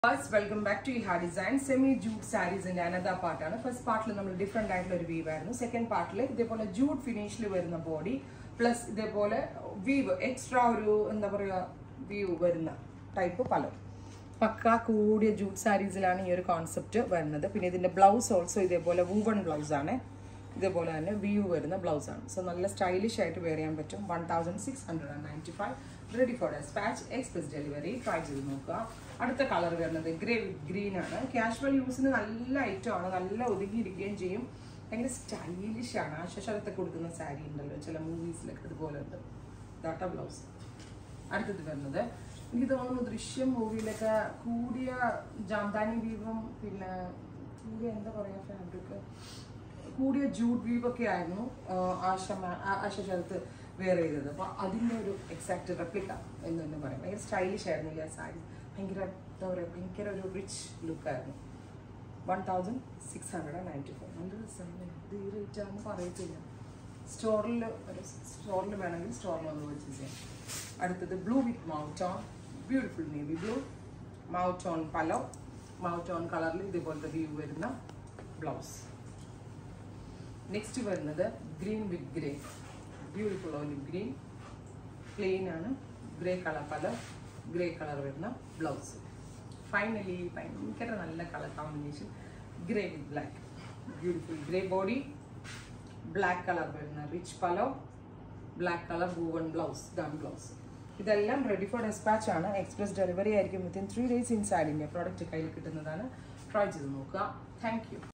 first welcome back to ഹാ design semi jute സാരീസിന്റെ another പാർട്ടാണ് ഫസ്റ്റ് പാർട്ടിൽ നമ്മൾ ഡിഫറെന്റ് ആയിട്ടുള്ള ഒരു വീവ് ആയിരുന്നു സെക്കൻഡ് പാർട്ടിൽ ഇതേപോലെ ജൂട്ട് ഫിനിഷിൽ വരുന്ന ബോഡി പ്ലസ് ഇതേപോലെ വീവ് എക്സ്ട്രാ ഒരു എന്താ പറയുക വ്യൂ വരുന്ന ടൈപ്പ് പലം പക്ക കൂടിയ ജൂട്ട് സാരീസിലാണ് ഈ ഒരു കോൺസെപ്റ്റ് വരുന്നത് പിന്നെ ഇതിന്റെ ബ്ലൗസ് ഓൾസോ ഇതേപോലെ വൂവൺ ബ്ലൗസ് ആണ് ഇതേപോലെ തന്നെ വ്യൂ വരുന്ന ബ്ലൗസ് ആണ് സോ നല്ല സ്റ്റൈലിഷ് ആയിട്ട് വെയർ ചെയ്യാൻ പറ്റും one thousand six hundred and ninety five ready for despatch express delivery try ചെയ്ത് നോക്കുക അടുത്ത കളർ വരുന്നത് ഗ്രേ ഗ്രീൻ ആണ് കാഷ്വൽ യൂസിന് നല്ല ഐറ്റം ആണ് നല്ല ഒതുങ്ങിയിരിക്കുകയും ചെയ്യും ഭയങ്കര സ്റ്റൈലിഷ് ആണ് ആശശരത്തെ കൊടുക്കുന്ന സാരി ഉണ്ടല്ലോ ചില മൂവീസിലൊക്കെ ഇതുപോലെ ഉണ്ട് ഡാട്ട ബ്ലൗസ് അടുത്തത് വരുന്നത് എനിക്ക് തോന്നുന്നു ദൃശ്യം മൂവിയിലൊക്കെ കൂടിയ ജാംദാനി വീവും പിന്നെ കൂടിയ എന്താ പറയുക ഫാബ്രിക് കൂടിയ ജൂട്ട് വീവ് ഒക്കെ ആയിരുന്നു ആ, ആശ മാ- ആ- ആശ ശരത്ത് വെയർ ചെയ്തത് അപ്പോൾ അതിൻ്റെ ഒരു എക്സാക്ട് റെപ്ലിക്ക എന്ന് തന്നെ പറയാം ഭയങ്കര സ്റ്റൈലിഷ് ആയിരുന്നു ഈ ആ സാരി ഭയങ്കര എന്താ പറയുക ഭയങ്കര ഒരു റിച്ച് ലുക്കായിരുന്നു one thousand six hundred and ninety four നല്ല രസമാണ് ഇത് ഈ റേറ്റ് ആണെന്ന് പറയത്തില്ല സ്റ്റോറിൽ ഒരു സ്റ്റോറിൽ വേണമെങ്കിൽ സ്റ്റോറിൽ ഒന്ന് പർച്ചേസ് ചെയ്യാം അടുത്തത് blue with mount on beautiful navy blue mount on pallu mount on കളറിൽ ഇതേപോലത്തെ വ്യൂ വരുന്ന ബ്ലൗസ് നെക്സ്റ്റ് വരുന്നത് green with grey beautiful olive green plain ആണ് ഗ്രേ കളർ പലർ ഗ്രേ കളർ വരുന്ന ബ്ലൗസ് ഫൈനലി ഭയങ്കര നല്ല colour combination grey with black beautiful grey body black colour വരുന്ന rich pallu black colour woven blouse ഗൺ ബ്ലൗസ് ഇതെല്ലാം ready for despatch ആണ് express delivery ആയിരിക്കും within three days inside India product കയ്യിൽ കിട്ടുന്നതാണ് ട്രൈ ചെയ്ത് നോക്കുക താങ്ക് യു